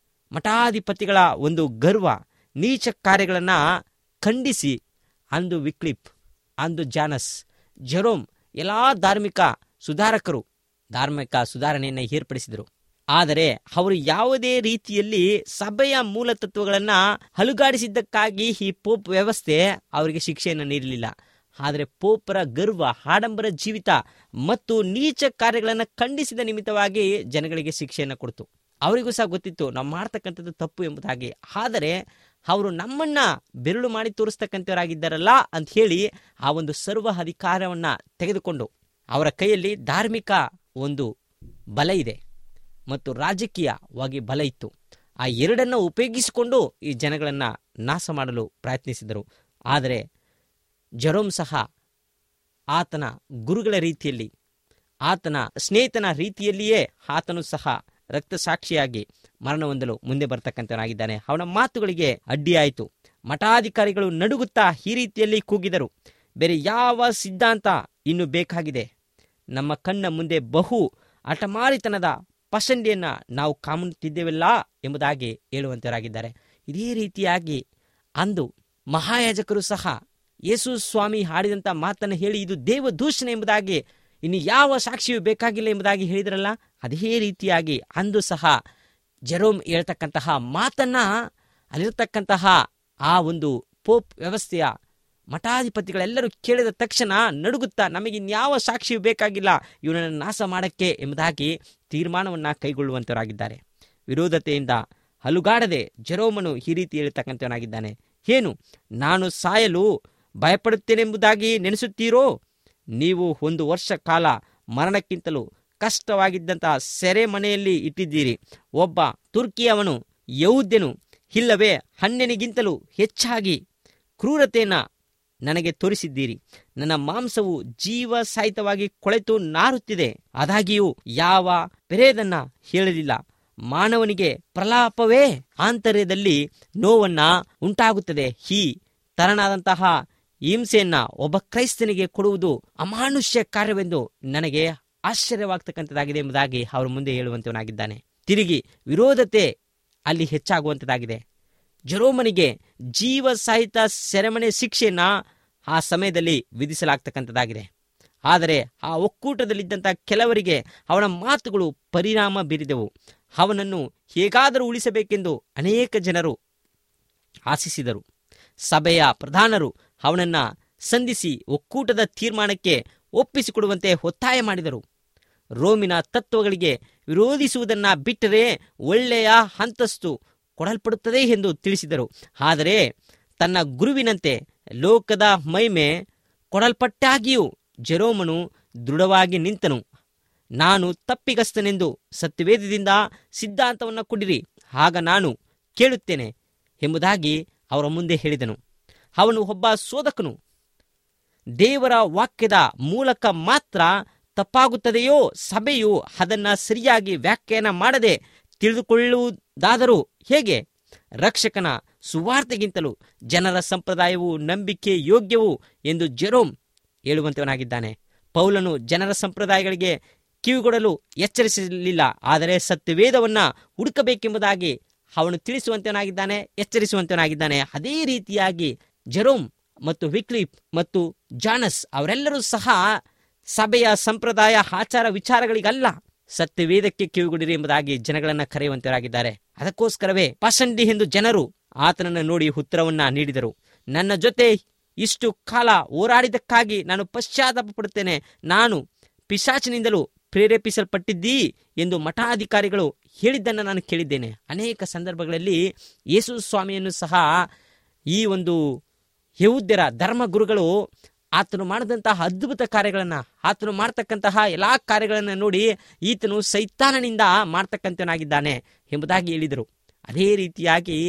ಮಠಾಧಿಪತಿಗಳ ಒಂದು ಗರ್ವ ನೀಚ ಕಾರ್ಯಗಳನ್ನು ಖಂಡಿಸಿ ಅಂದು ವಿಕ್ಲಿಪ್ ಅಂದು ಜಾನಸ್ ಜೆರೋಮ್ ಎಲ್ಲ ಧಾರ್ಮಿಕ ಸುಧಾರಕರು ಧಾರ್ಮಿಕ ಸುಧಾರಣೆಯನ್ನು ಏರ್ಪಡಿಸಿದರು ಆದರೆ ಅವರು ಯಾವುದೇ ರೀತಿಯಲ್ಲಿ ಸಭೆಯ ಮೂಲ ತತ್ವಗಳನ್ನು ಹಲುಗಾಡಿಸಿದ್ದಕ್ಕಾಗಿ ಈ ಪೋಪ್ ವ್ಯವಸ್ಥೆ ಅವರಿಗೆ ಶಿಕ್ಷೆಯನ್ನು ನೀಡಲಿಲ್ಲ ಆದರೆ ಪೋಪರ ಗರ್ವ ಆಡಂಬರ ಜೀವಿತ ಮತ್ತು ನೀಚ ಕಾರ್ಯಗಳನ್ನು ಖಂಡಿಸಿದ ನಿಮಿತ್ತವಾಗಿ ಜನಗಳಿಗೆ ಶಿಕ್ಷೆಯನ್ನು ಕೊಡ್ತು ಅವರಿಗೂ ಸಹ ಗೊತ್ತಿತ್ತು ನಾವು ಮಾಡ್ತಕ್ಕಂಥದ್ದು ತಪ್ಪು ಎಂಬುದಾಗಿ ಆದರೆ ಅವರು ನಮ್ಮನ್ನ ಬೆರಳು ಮಾಡಿ ತೋರಿಸ್ತಕ್ಕಂಥವರಾಗಿದ್ದಾರಲ್ಲ ಅಂತ ಹೇಳಿ ಆ ಒಂದು ಸರ್ವ ಅಧಿಕಾರವನ್ನು ತೆಗೆದುಕೊಂಡು ಅವರ ಕೈಯಲ್ಲಿ ಧಾರ್ಮಿಕ ಒಂದು ಬಲ ಇದೆ ಮತ್ತು ರಾಜಕೀಯವಾಗಿ ಬಲ ಇತ್ತು ಆ ಎರಡನ್ನು ಉಪಯೋಗಿಸಿಕೊಂಡು ಈ ಜನಗಳನ್ನು ನಾಶ ಮಾಡಲು ಪ್ರಯತ್ನಿಸಿದರು ಆದರೆ ಜರೋಮ್ ಸಹ ಆತನ ಗುರುಗಳ ರೀತಿಯಲ್ಲಿ ಆತನ ಸ್ನೇಹಿತನ ರೀತಿಯಲ್ಲಿಯೇ ಆತನು ಸಹ ರಕ್ತಸಾಕ್ಷಿಯಾಗಿ ಮರಣ ಹೊಂದಲು ಮುಂದೆ ಬರ್ತಕ್ಕಂಥವನಾಗಿದ್ದಾನೆ ಅವನ ಮಾತುಗಳಿಗೆ ಅಡ್ಡಿಯಾಯಿತು ಮಠಾಧಿಕಾರಿಗಳು ನಡುಗುತ್ತಾ ಈ ರೀತಿಯಲ್ಲಿ ಕೂಗಿದರು ಬೇರೆ ಯಾವ ಸಿದ್ಧಾಂತ ಇನ್ನು ಬೇಕಾಗಿದೆ ನಮ್ಮ ಕಣ್ಣ ಮುಂದೆ ಬಹು ಹಠಮಾರಿತನದ ಪಸಂಡಿಯನ್ನ ನಾವು ಕಾಮುತ್ತಿದ್ದೇವಲ್ಲ ಎಂಬುದಾಗಿ ಹೇಳುವಂತವರಾಗಿದ್ದಾರೆ ಇದೇ ರೀತಿಯಾಗಿ ಅಂದು ಮಹಾಯಾಜಕರು ಸಹ ಯೇಸು ಸ್ವಾಮಿ ಹಾಡಿದಂಥ ಮಾತನ್ನು ಹೇಳಿ ಇದು ದೇವ ದೂಷಣೆ ಎಂಬುದಾಗಿ ಇನ್ನು ಯಾವ ಸಾಕ್ಷಿಯೂ ಬೇಕಾಗಿಲ್ಲ ಎಂಬುದಾಗಿ ಹೇಳಿದ್ರಲ್ಲ ಅದೇ ರೀತಿಯಾಗಿ ಅಂದು ಸಹ ಜೆರೋಮ್ ಹೇಳ್ತಕ್ಕಂತಹ ಮಾತನ್ನ ಅಲ್ಲಿರ್ತಕ್ಕಂತಹ ಆ ಒಂದು ಪೋಪ್ ವ್ಯವಸ್ಥೆಯ ಮಠಾಧಿಪತಿಗಳೆಲ್ಲರೂ ಕೇಳಿದ ತಕ್ಷಣ ನಡುಗುತ್ತಾ ನಮಗಿನ್ಯಾವ ಸಾಕ್ಷಿಯೂ ಬೇಕಾಗಿಲ್ಲ ಇವನನ್ನು ನಾಶ ಮಾಡಕ್ಕೆ ಎಂಬುದಾಗಿ ತೀರ್ಮಾನವನ್ನು ಕೈಗೊಳ್ಳುವಂತವರಾಗಿದ್ದಾರೆ ವಿರೋಧತೆಯಿಂದ ಹಲುಗಾಡದೆ ಜೆರೋಮನು ಈ ರೀತಿ ಹೇಳ್ತಕ್ಕಂಥವನಾಗಿದ್ದಾನೆ ಏನು ನಾನು ಸಾಯಲು ಭಯಪಡುತ್ತೇನೆಂಬುದಾಗಿ ನೆನೆಸುತ್ತೀರೋ ನೀವು ಒಂದು ವರ್ಷ ಕಾಲ ಮರಣಕ್ಕಿಂತಲೂ ಕಷ್ಟವಾಗಿದ್ದಂತಹ ಸೆರೆ ಮನೆಯಲ್ಲಿ ಇಟ್ಟಿದ್ದೀರಿ ಒಬ್ಬ ತುರ್ಕಿಯವನು ಯೌದ್ಯನು ಇಲ್ಲವೇ ಹಣ್ಣೆನಿಗಿಂತಲೂ ಹೆಚ್ಚಾಗಿ ಕ್ರೂರತೆಯನ್ನು ನನಗೆ ತೋರಿಸಿದ್ದೀರಿ ನನ್ನ ಮಾಂಸವು ಜೀವ ಸಹಿತವಾಗಿ ಕೊಳೆತು ನಾರುತ್ತಿದೆ ಆದಾಗಿಯೂ ಯಾವ ಪೆರೇದನ್ನ ಹೇಳಲಿಲ್ಲ ಮಾನವನಿಗೆ ಪ್ರಲಾಪವೇ ಆಂತರ್ಯದಲ್ಲಿ ನೋವನ್ನ ಉಂಟಾಗುತ್ತದೆ ಈ ತರನಾದಂತಹ ಹಿಂಸೆಯನ್ನ ಒಬ್ಬ ಕ್ರೈಸ್ತನಿಗೆ ಕೊಡುವುದು ಅಮಾನುಷ್ಯ ಕಾರ್ಯವೆಂದು ನನಗೆ ಆಶ್ಚರ್ಯವಾಗ್ತಕ್ಕಂಥದ್ದಾಗಿದೆ ಎಂಬುದಾಗಿ ಅವರು ಮುಂದೆ ಹೇಳುವಂತವನಾಗಿದ್ದಾನೆ ತಿರುಗಿ ವಿರೋಧತೆ ಅಲ್ಲಿ ಹೆಚ್ಚಾಗುವಂಥದ್ದಾಗಿದೆ ಜರೋಮನಿಗೆ ಜೀವ ಸಹಿತ ಸೆರೆಮನೆ ಶಿಕ್ಷೆಯನ್ನ ಆ ಸಮಯದಲ್ಲಿ ವಿಧಿಸಲಾಗ್ತಕ್ಕಂಥದ್ದಾಗಿದೆ ಆದರೆ ಆ ಒಕ್ಕೂಟದಲ್ಲಿದ್ದಂಥ ಕೆಲವರಿಗೆ ಅವನ ಮಾತುಗಳು ಪರಿಣಾಮ ಬೀರಿದವು ಅವನನ್ನು ಹೇಗಾದರೂ ಉಳಿಸಬೇಕೆಂದು ಅನೇಕ ಜನರು ಆಶಿಸಿದರು ಸಭೆಯ ಪ್ರಧಾನರು ಅವನನ್ನ ಸಂಧಿಸಿ ಒಕ್ಕೂಟದ ತೀರ್ಮಾನಕ್ಕೆ ಒಪ್ಪಿಸಿಕೊಡುವಂತೆ ಒತ್ತಾಯ ಮಾಡಿದರು ರೋಮಿನ ತತ್ವಗಳಿಗೆ ವಿರೋಧಿಸುವುದನ್ನ ಬಿಟ್ಟರೆ ಒಳ್ಳೆಯ ಅಂತಸ್ತು ಕೊಡಲ್ಪಡುತ್ತದೆ ಎಂದು ತಿಳಿಸಿದರು ಆದರೆ ತನ್ನ ಗುರುವಿನಂತೆ ಲೋಕದ ಮಹಿಮೆ ಕೊಡಲ್ಪಟ್ಟಾಗಿಯೂ ಜೆರೋಮನು ದೃಢವಾಗಿ ನಿಂತನು ನಾನು ತಪ್ಪಿಗಸ್ತನೆಂದು ಸತ್ಯವೇದದಿಂದ ಸಿದ್ಧಾಂತವನ್ನು ಕೊಡಿರಿ ಆಗ ನಾನು ಕೇಳುತ್ತೇನೆ ಎಂಬುದಾಗಿ ಅವರ ಮುಂದೆ ಹೇಳಿದನು ಅವನು ಒಬ್ಬ ಶೋಧಕನು ದೇವರ ವಾಕ್ಯದ ಮೂಲಕ ಮಾತ್ರ ತಪ್ಪಾಗುತ್ತದೆಯೋ ಸಭೆಯು ಅದನ್ನ ಸರಿಯಾಗಿ ವ್ಯಾಖ್ಯಾನ ಮಾಡದೆ ತಿಳಿದುಕೊಳ್ಳುವುದಾದರೂ ಹೇಗೆ ರಕ್ಷಕನ ಸುವಾರ್ತೆಗಿಂತಲೂ ಜನರ ಸಂಪ್ರದಾಯವು ನಂಬಿಕೆ ಯೋಗ್ಯವು ಎಂದು ಜೆರೋಮ್ ಹೇಳುವಂತವನಾಗಿದ್ದಾನೆ ಪೌಲನು ಜನರ ಸಂಪ್ರದಾಯಗಳಿಗೆ ಕಿವಿಗೊಡಲು ಎಚ್ಚರಿಸಲಿಲ್ಲ ಆದರೆ ಸತ್ಯವೇದವನ್ನ ಹುಡುಕಬೇಕೆಂಬುದಾಗಿ ಅವನು ತಿಳಿಸುವಂತವನಾಗಿದ್ದಾನೆ ಎಚ್ಚರಿಸುವಂತವನಾಗಿದ್ದಾನೆ ಅದೇ ರೀತಿಯಾಗಿ ಜೆರೋಮ್ ಮತ್ತು ವಿಕ್ಲಿಪ್ ಮತ್ತು ಜಾನಸ್ ಅವರೆಲ್ಲರೂ ಸಹ ಸಭೆಯ ಸಂಪ್ರದಾಯ ಆಚಾರ ವಿಚಾರಗಳಿಗಲ್ಲ ಸತ್ಯವೇದಕ್ಕೆ ಕಿವಿಗೊಡಿರಿ ಎಂಬುದಾಗಿ ಜನಗಳನ್ನ ಕರೆಯುವಂತವರಾಗಿದ್ದಾರೆ ಅದಕ್ಕೋಸ್ಕರವೇ ಪಾಷಂಡಿ ಎಂದು ಜನರು ಆತನನ್ನು ನೋಡಿ ಉತ್ತರವನ್ನ ನೀಡಿದರು ನನ್ನ ಜೊತೆ ಇಷ್ಟು ಕಾಲ ಹೋರಾಡಿದಕ್ಕಾಗಿ ನಾನು ಪಶ್ಚಾತ್ತಾಪ ಪಡುತ್ತೇನೆ ನಾನು ಪಿಶಾಚಿನಿಂದಲೂ ಪ್ರೇರೇಪಿಸಲ್ಪಟ್ಟಿದ್ದೀ ಎಂದು ಮಠಾಧಿಕಾರಿಗಳು ಹೇಳಿದ್ದನ್ನು ನಾನು ಕೇಳಿದ್ದೇನೆ ಅನೇಕ ಸಂದರ್ಭಗಳಲ್ಲಿ ಯೇಸು ಸ್ವಾಮಿಯನ್ನು ಸಹ ಈ ಒಂದು ಯಹೂದ್ಯರ ಧರ್ಮಗುರುಗಳು ಆತನು ಮಾಡಿದಂತಹ ಅದ್ಭುತ ಕಾರ್ಯಗಳನ್ನು ಆತನು ಮಾಡ್ತಕ್ಕಂತಹ ಎಲ್ಲಾ ಕಾರ್ಯಗಳನ್ನು ನೋಡಿ ಈತನು ಸೈತಾನನಿಂದ ಮಾಡ್ತಕ್ಕಂಥವನಾಗಿದ್ದಾನೆ ಎಂಬುದಾಗಿ ಹೇಳಿದರು ಅದೇ ರೀತಿಯಾಗಿ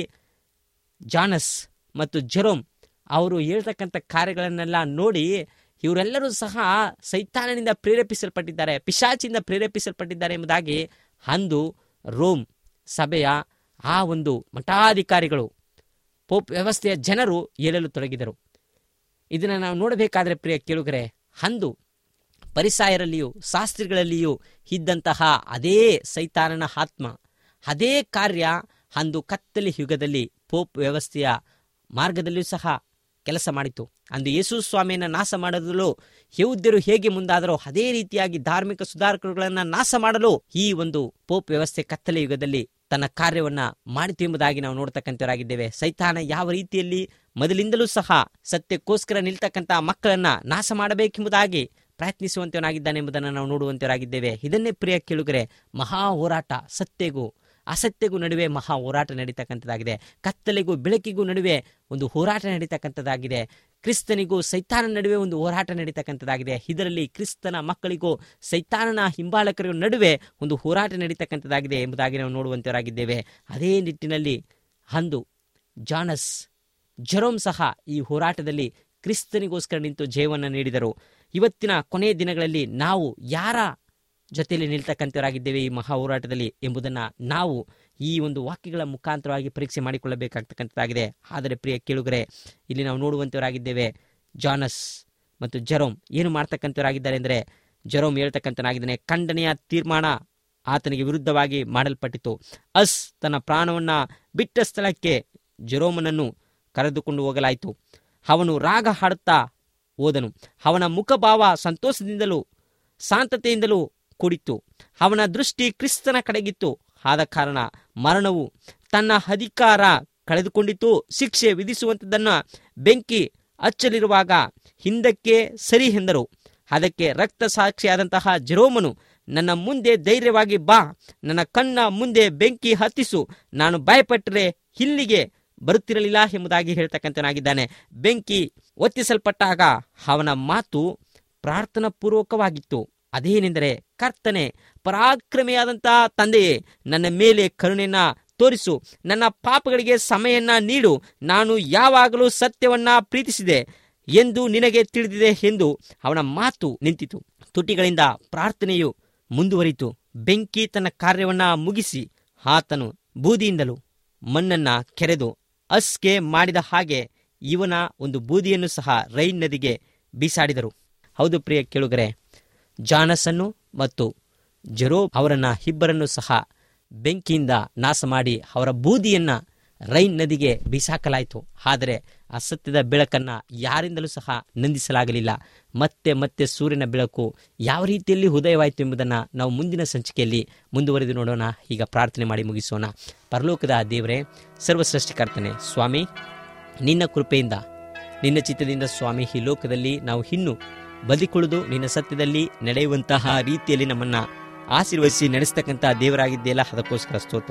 ಜಾನಸ್ ಮತ್ತು ಜೆರೋಮ್ ಅವರು ಹೇಳ್ತಕ್ಕಂಥ ಕಾರ್ಯಗಳನ್ನೆಲ್ಲ ನೋಡಿ ಇವರೆಲ್ಲರೂ ಸಹ ಸೈತಾನನಿಂದ ಪ್ರೇರೇಪಿಸಲ್ಪಟ್ಟಿದ್ದಾರೆ ಪಿಶಾಚಿಂದ ಪ್ರೇರೇಪಿಸಲ್ಪಟ್ಟಿದ್ದಾರೆ ಎಂಬುದಾಗಿ ಅಂದು ರೋಮ್ ಸಭೆಯ ಆ ಒಂದು ಮಠಾಧಿಕಾರಿಗಳು ಪೋಪ್ ವ್ಯವಸ್ಥೆಯ ಜನರು ಹೇಳಲು ತೊಡಗಿದರು ಇದನ್ನು ನಾವು ನೋಡಬೇಕಾದ್ರೆ ಪ್ರಿಯ ಕೇಳುಗರೆ ಅಂದು ಪರಿಸಾಯರಲ್ಲಿಯೂ ಶಾಸ್ತ್ರಿಗಳಲ್ಲಿಯೂ ಇದ್ದಂತಹ ಅದೇ ಸೈತಾನನ ಆತ್ಮ ಅದೇ ಕಾರ್ಯ ಅಂದು ಕತ್ತಲೆ ಯುಗದಲ್ಲಿ ಪೋಪ್ ವ್ಯವಸ್ಥೆಯ ಮಾರ್ಗದಲ್ಲಿಯೂ ಸಹ ಕೆಲಸ ಮಾಡಿತು ಅಂದು ಯೇಸು ಸ್ವಾಮಿಯನ್ನು ನಾಶ ಮಾಡಲು ಯಹೂದ್ಯರು ಹೇಗೆ ಮುಂದಾದರೋ ಅದೇ ರೀತಿಯಾಗಿ ಧಾರ್ಮಿಕ ಸುಧಾರಕರುಗಳನ್ನು ನಾಶ ಮಾಡಲು ಈ ಒಂದು ಪೋಪ್ ವ್ಯವಸ್ಥೆ ಕತ್ತಲೆ ಯುಗದಲ್ಲಿ ತನ್ನ ಕಾರ್ಯವನ್ನ ಮಾಡಿತು ಎಂಬುದಾಗಿ ನಾವು ನೋಡ್ತಕ್ಕಂಥವರಾಗಿದ್ದೇವೆ ಸೈತಾನ ಯಾವ ರೀತಿಯಲ್ಲಿ ಮೊದಲಿಂದಲೂ ಸಹ ಸತ್ಯಕ್ಕೋಸ್ಕರ ನಿಲ್ತಕ್ಕಂಥ ಮಕ್ಕಳನ್ನ ನಾಶ ಮಾಡಬೇಕೆಂಬುದಾಗಿ ಪ್ರಯತ್ನಿಸುವಂತವನಾಗಿದ್ದಾನೆ ಎಂಬುದನ್ನು ನಾವು ನೋಡುವಂತವರಾಗಿದ್ದೇವೆ ಇದನ್ನೇ ಪ್ರಿಯ ಕೇಳುಗರೆ ಮಹಾ ಹೋರಾಟ ಸತ್ಯಗೂ ಅಸತ್ಯಗೂ ನಡುವೆ ಮಹಾ ಹೋರಾಟ ನಡೀತಕ್ಕಂಥದ್ದಾಗಿದೆ ಕತ್ತಲೆಗೂ ಬೆಳಕಿಗೂ ನಡುವೆ ಒಂದು ಹೋರಾಟ ನಡೀತಕ್ಕಂಥದ್ದಾಗಿದೆ ಕ್ರಿಸ್ತನಿಗೂ ಸೈತಾನ ನಡುವೆ ಒಂದು ಹೋರಾಟ ನಡೀತಕ್ಕಂಥದ್ದಾಗಿದೆ ಇದರಲ್ಲಿ ಕ್ರಿಸ್ತನ ಮಕ್ಕಳಿಗೂ ಸೈತಾನನ ಹಿಂಬಾಲಕರಿಗೂ ನಡುವೆ ಒಂದು ಹೋರಾಟ ನಡೀತಕ್ಕಂಥದ್ದಾಗಿದೆ ಎಂಬುದಾಗಿ ನಾವು ನೋಡುವಂತವರಾಗಿದ್ದೇವೆ ಅದೇ ನಿಟ್ಟಿನಲ್ಲಿ ಅಂದು ಜಾನಸ್ ಜರೋಮ್ ಸಹ ಈ ಹೋರಾಟದಲ್ಲಿ ಕ್ರಿಸ್ತನಿಗೋಸ್ಕರ ನಿಂತು ಜಯವನ್ನು ನೀಡಿದರು ಇವತ್ತಿನ ಕೊನೆಯ ದಿನಗಳಲ್ಲಿ ನಾವು ಯಾರ ಜೊತೆಯಲ್ಲಿ ನಿಲ್ತಕ್ಕಂಥವರಾಗಿದ್ದೇವೆ ಈ ಮಹಾ ಹೋರಾಟದಲ್ಲಿ ಎಂಬುದನ್ನು ನಾವು ಈ ಒಂದು ವಾಕ್ಯಗಳ ಮುಖಾಂತರವಾಗಿ ಪರೀಕ್ಷೆ ಮಾಡಿಕೊಳ್ಳಬೇಕಾಗ್ತಕ್ಕಂಥದ್ದಾಗಿದೆ ಆದರೆ ಪ್ರಿಯ ಕೇಳುಗರೆ ಇಲ್ಲಿ ನಾವು ನೋಡುವಂಥವರಾಗಿದ್ದೇವೆ ಜಾನಸ್ ಮತ್ತು ಜರೋಮ್ ಏನು ಮಾಡ್ತಕ್ಕಂಥವರಾಗಿದ್ದಾರೆ ಅಂದರೆ ಜರೋಮ್ ಹೇಳ್ತಕ್ಕಂಥನಾಗಿದ್ದಾನೆ ಖಂಡನೆಯ ತೀರ್ಮಾನ ಆತನಿಗೆ ವಿರುದ್ಧವಾಗಿ ಮಾಡಲ್ಪಟ್ಟಿತು ಅಸ್ ತನ್ನ ಪ್ರಾಣವನ್ನ ಬಿಟ್ಟ ಸ್ಥಳಕ್ಕೆ ಜರೋಮನನ್ನು ಕರೆದುಕೊಂಡು ಹೋಗಲಾಯಿತು ಅವನು ರಾಗ ಹಾಡುತ್ತಾ ಹೋದನು ಅವನ ಮುಖಭಾವ ಸಂತೋಷದಿಂದಲೂ ಶಾಂತತೆಯಿಂದಲೂ ಕೂಡಿತ್ತು ಅವನ ದೃಷ್ಟಿ ಕ್ರಿಸ್ತನ ಕಡೆಗಿತ್ತು ಆದ ಕಾರಣ ಮರಣವು ತನ್ನ ಅಧಿಕಾರ ಕಳೆದುಕೊಂಡಿತು ಶಿಕ್ಷೆ ವಿಧಿಸುವಂಥದ್ದನ್ನು ಬೆಂಕಿ ಹಚ್ಚಲಿರುವಾಗ ಹಿಂದಕ್ಕೆ ಸರಿ ಎಂದರು ಅದಕ್ಕೆ ರಕ್ತ ಸಾಕ್ಷಿಯಾದಂತಹ ಜರೋಮನು ನನ್ನ ಮುಂದೆ ಧೈರ್ಯವಾಗಿ ಬಾ ನನ್ನ ಕಣ್ಣ ಮುಂದೆ ಬೆಂಕಿ ಹತ್ತಿಸು ನಾನು ಭಯಪಟ್ಟರೆ ಇಲ್ಲಿಗೆ ಬರುತ್ತಿರಲಿಲ್ಲ ಎಂಬುದಾಗಿ ಹೇಳ್ತಕ್ಕಂಥನಾಗಿದ್ದಾನೆ ಬೆಂಕಿ ಒತ್ತಿಸಲ್ಪಟ್ಟಾಗ ಅವನ ಮಾತು ಪ್ರಾರ್ಥನಾ ಪೂರ್ವಕವಾಗಿತ್ತು ಅದೇನೆಂದರೆ ಕರ್ತನೆ ಪರಾಕ್ರಮಿಯಾದಂತಹ ತಂದೆಯೇ ನನ್ನ ಮೇಲೆ ಕರುಣೆಯನ್ನ ತೋರಿಸು ನನ್ನ ಪಾಪಗಳಿಗೆ ಸಮಯನ್ನ ನೀಡು ನಾನು ಯಾವಾಗಲೂ ಸತ್ಯವನ್ನ ಪ್ರೀತಿಸಿದೆ ಎಂದು ನಿನಗೆ ತಿಳಿದಿದೆ ಎಂದು ಅವನ ಮಾತು ನಿಂತಿತು ತುಟಿಗಳಿಂದ ಪ್ರಾರ್ಥನೆಯು ಮುಂದುವರಿತು ಬೆಂಕಿ ತನ್ನ ಕಾರ್ಯವನ್ನ ಮುಗಿಸಿ ಆತನು ಬೂದಿಯಿಂದಲೂ ಮಣ್ಣನ್ನ ಕೆರೆದು ಅಸ್ಗೆ ಮಾಡಿದ ಹಾಗೆ ಇವನ ಒಂದು ಬೂದಿಯನ್ನು ಸಹ ರೈನ್ ನದಿಗೆ ಬೀಸಾಡಿದರು ಹೌದು ಪ್ರಿಯ ಕೇಳುಗರೆ ಜಾನಸನ್ನು ಮತ್ತು ಜೆರೋ ಅವರನ್ನ ಇಬ್ಬರನ್ನು ಸಹ ಬೆಂಕಿಯಿಂದ ನಾಶ ಮಾಡಿ ಅವರ ಬೂದಿಯನ್ನ ರೈನ್ ನದಿಗೆ ಬೀಸಾಕಲಾಯಿತು ಆದರೆ ಆ ಸತ್ಯದ ಬೆಳಕನ್ನ ಯಾರಿಂದಲೂ ಸಹ ನಂದಿಸಲಾಗಲಿಲ್ಲ ಮತ್ತೆ ಮತ್ತೆ ಸೂರ್ಯನ ಬೆಳಕು ಯಾವ ರೀತಿಯಲ್ಲಿ ಉದಯವಾಯಿತು ಎಂಬುದನ್ನು ನಾವು ಮುಂದಿನ ಸಂಚಿಕೆಯಲ್ಲಿ ಮುಂದುವರೆದು ನೋಡೋಣ ಈಗ ಪ್ರಾರ್ಥನೆ ಮಾಡಿ ಮುಗಿಸೋಣ ಪರಲೋಕದ ದೇವರೇ ಸರ್ವಸೃಷ್ಟಿಕರ್ತನೆ ಸ್ವಾಮಿ ನಿನ್ನ ಕೃಪೆಯಿಂದ ನಿನ್ನ ಚಿತ್ತದಿಂದ ಸ್ವಾಮಿ ಈ ಲೋಕದಲ್ಲಿ ನಾವು ಇನ್ನು ಬದುಕುಳಿದು ನಿನ್ನ ಸತ್ಯದಲ್ಲಿ ನಡೆಯುವಂತಹ ರೀತಿಯಲ್ಲಿ ನಮ್ಮನ್ನ ಆಶೀರ್ವದಿಸಿ ನಡೆಸ್ತಕ್ಕಂಥ ದೇವರಾಗಿದ್ದೆಯಲ್ಲ ಅದಕ್ಕೋಸ್ಕರ ಸ್ತೋತ್ರ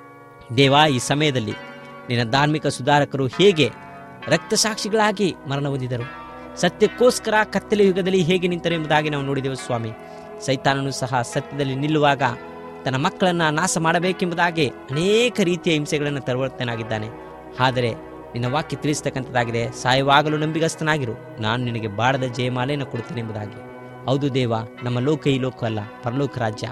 ದೇವ ಈ ಸಮಯದಲ್ಲಿ ನಿನ್ನ ಧಾರ್ಮಿಕ ಸುಧಾರಕರು ಹೇಗೆ ರಕ್ತಸಾಕ್ಷಿಗಳಾಗಿ ಮರಣ ಹೊಂದಿದರು ಸತ್ಯಕ್ಕೋಸ್ಕರ ಕತ್ತಲೆ ಯುಗದಲ್ಲಿ ಹೇಗೆ ನಿಂತರು ಎಂಬುದಾಗಿ ನಾವು ನೋಡಿದೆವು ಸ್ವಾಮಿ ಸೈತಾನನು ಸಹ ಸತ್ಯದಲ್ಲಿ ನಿಲ್ಲುವಾಗ ತನ್ನ ಮಕ್ಕಳನ್ನ ನಾಶ ಮಾಡಬೇಕೆಂಬುದಾಗಿ ಅನೇಕ ರೀತಿಯ ಹಿಂಸೆಗಳನ್ನು ತರುವರ್ತನಾಗಿದ್ದಾನೆ ಆದರೆ ನಿನ್ನ ವಾಕ್ಯ ತಿಳಿಸ್ತಕ್ಕಂಥದ್ದಾಗಿದೆ ಸಾಯುವಾಗಲೂ ನಂಬಿಗಸ್ತನಾಗಿರು ನಾನು ನಿನಗೆ ಬಾಳದ ಜಯಮಾಲೆಯನ್ನು ಕೊಡ್ತೇನೆ ಎಂಬುದಾಗಿ ಹೌದು ದೇವ ನಮ್ಮ ಲೋಕ ಈ ಲೋಕ ಅಲ್ಲ ಪರಲೋಕ ರಾಜ್ಯ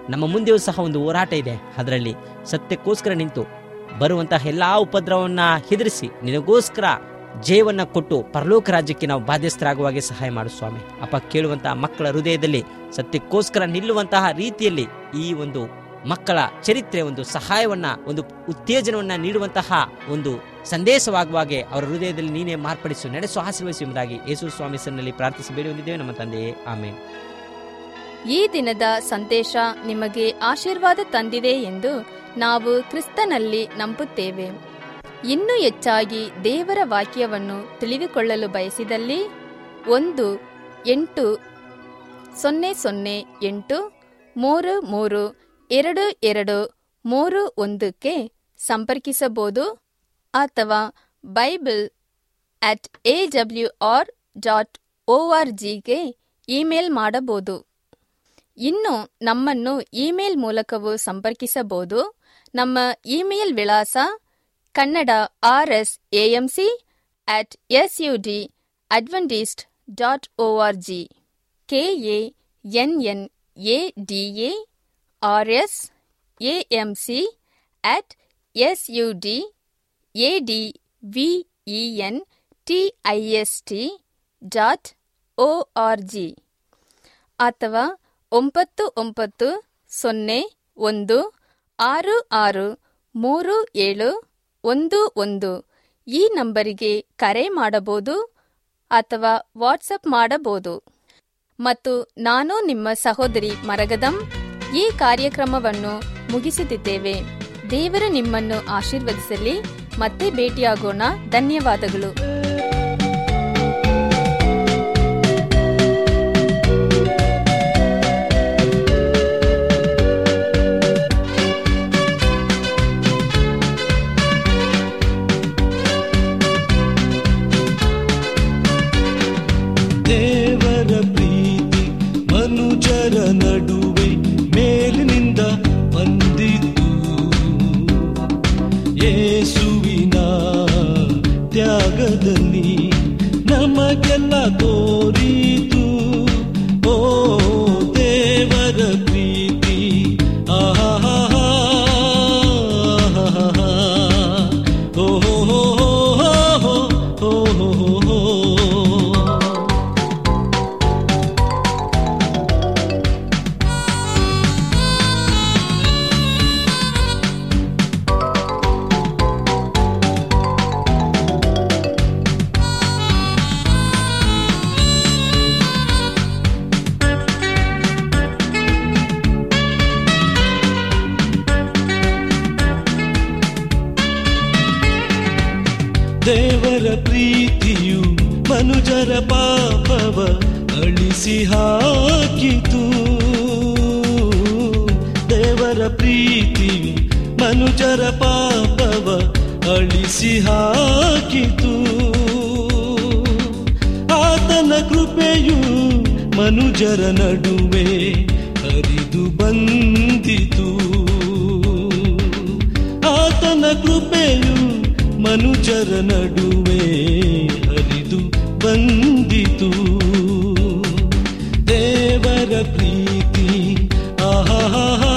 ನಮ್ಮ ಮುಂದೆಯೂ ಸಹ ಒಂದು ಹೋರಾಟ ಇದೆ ಅದರಲ್ಲಿ ಸತ್ಯಕ್ಕೋಸ್ಕರ ನಿಂತು ಬರುವಂತಹ ಎಲ್ಲಾ ಉಪದ್ರವನ್ನ ಹೆದರಿಸಿ ನಿನಗೋಸ್ಕರ ಜಯವನ್ನ ಕೊಟ್ಟು ಪರಲೋಕ ರಾಜ್ಯಕ್ಕೆ ನಾವು ಬಾಧ್ಯಸ್ಥರಾಗುವಾಗೆ ಸಹಾಯ ಮಾಡು ಸ್ವಾಮಿ ಅಪ್ಪ ಕೇಳುವಂತಹ ಮಕ್ಕಳ ಹೃದಯದಲ್ಲಿ ಸತ್ಯಕ್ಕೋಸ್ಕರ ನಿಲ್ಲುವಂತಹ ರೀತಿಯಲ್ಲಿ ಈ ಒಂದು ಮಕ್ಕಳ ಚರಿತ್ರೆ ಒಂದು ಸಹಾಯವನ್ನ ಒಂದು ಉತ್ತೇಜನವನ್ನ ನೀಡುವಂತಹ ಒಂದು ಸಂದೇಶವಾಗುವಾಗೆ ಅವರ ಹೃದಯದಲ್ಲಿ ನೀನೇ ಮಾರ್ಪಡಿಸು ನಡೆಸು ಆಶೀರ್ವದಿಸು ಎಂಬುದಾಗಿ ಯೇಸು ಸ್ವಾಮಿ ಹೆಸರಿನಲ್ಲಿ ಪ್ರಾರ್ಥಿಸಿ ಬೇಡಿ ಹೊಂದಿದ್ದೇವೆ ನಮ್ಮ ತಂದೆಯೇ ಆಮೇಲೆ ಈ ದಿನದ ಸಂದೇಶ ನಿಮಗೆ ಆಶೀರ್ವಾದ ತಂದಿದೆ ಎಂದು ನಾವು ಕ್ರಿಸ್ತನಲ್ಲಿ ನಂಬುತ್ತೇವೆ ಇನ್ನೂ ಹೆಚ್ಚಾಗಿ ದೇವರ ವಾಕ್ಯವನ್ನು ತಿಳಿದುಕೊಳ್ಳಲು ಬಯಸಿದಲ್ಲಿ ಒಂದು ಎಂಟು ಸೊನ್ನೆ ಸೊನ್ನೆ ಎಂಟು ಮೂರು ಮೂರು ಎರಡು ಎರಡು ಮೂರು ಒಂದಕ್ಕೆ ಸಂಪರ್ಕಿಸಬಹುದು ಅಥವಾ bible at A W R dot O R ಜಿಗೆ ಇಮೇಲ್ ಮಾಡಬಹುದು ಇನ್ನು ನಮ್ಮನ್ನು ಇಮೇಲ್ ಮೂಲಕವೂ ಸಂಪರ್ಕಿಸಬಹುದು ನಮ್ಮ ಇಮೇಲ್ ವಿಳಾಸ Kannada R S A M C at S U D Adventist dot O R G K A N N A D A R S A M C at S U D A D V E N T I S T dot O R G ಅಥವಾ ಒಂಬತ್ತು ಒಂಬತ್ತು ಸೊನ್ನೆ ಒಂದು ಆರು ಆರು ಮೂರು ಏಳು ಒಂದು ಒಂದು ಈ ನಂಬರಿಗೆ ಕರೆ ಮಾಡಬಹುದು ಅಥವಾ ವಾಟ್ಸಪ್ ಮಾಡಬಹುದು ಮತ್ತು ನಾನು ನಿಮ್ಮ ಸಹೋದರಿ ಮರಗದಂ ಈ ಕಾರ್ಯಕ್ರಮವನ್ನು ಮುಗಿಸುತ್ತಿದ್ದೇವೆ ದೇವರು ನಿಮ್ಮನ್ನು ಆಶೀರ್ವದಿಸಲಿ ಮತ್ತೆ ಭೇಟಿಯಾಗೋಣ ಧನ್ಯವಾದಗಳು ದೇವರ ಪ್ರೀತಿ ಮನುಜರ ನಡುವೆ ಮೇಲಿನಿಂದ ಬಂದಿತು ಯೇಸುವಿನ ತ್ಯಾಗದಲ್ಲಿ ನಮಗೆಲ್ಲ ತೋರಿತು ಓ ದೇವರ ಪ್ರೀತಿ ಆಹಾ ಓ ಹೋ ಹೋ ಹೋ ಹೋ ಹೋ ಹೋ ದೇವರ ಪ್ರೀತಿಯು ಮನುಜರ ಪಾಪವ ಅಳಿಸಿ ಹಾಕಿತು ದೇವರ ಪ್ರೀತಿಯು ಮನುಜರ ಪಾಪವ ಅಳಿಸಿ ಹಾಕಿತು ಆತನ ಕೃಪೆಯು ಮನುಜರ ನಡುವೆ ಹರಿದು ಬಂದಿತು ಆತನ ಕೃಪೆಯು ಮನುಜರ ನಡುವೆ ಹರಿದು ಬಂದಿತು ದೇವರ ಪ್ರೀತಿ ಆಹಾ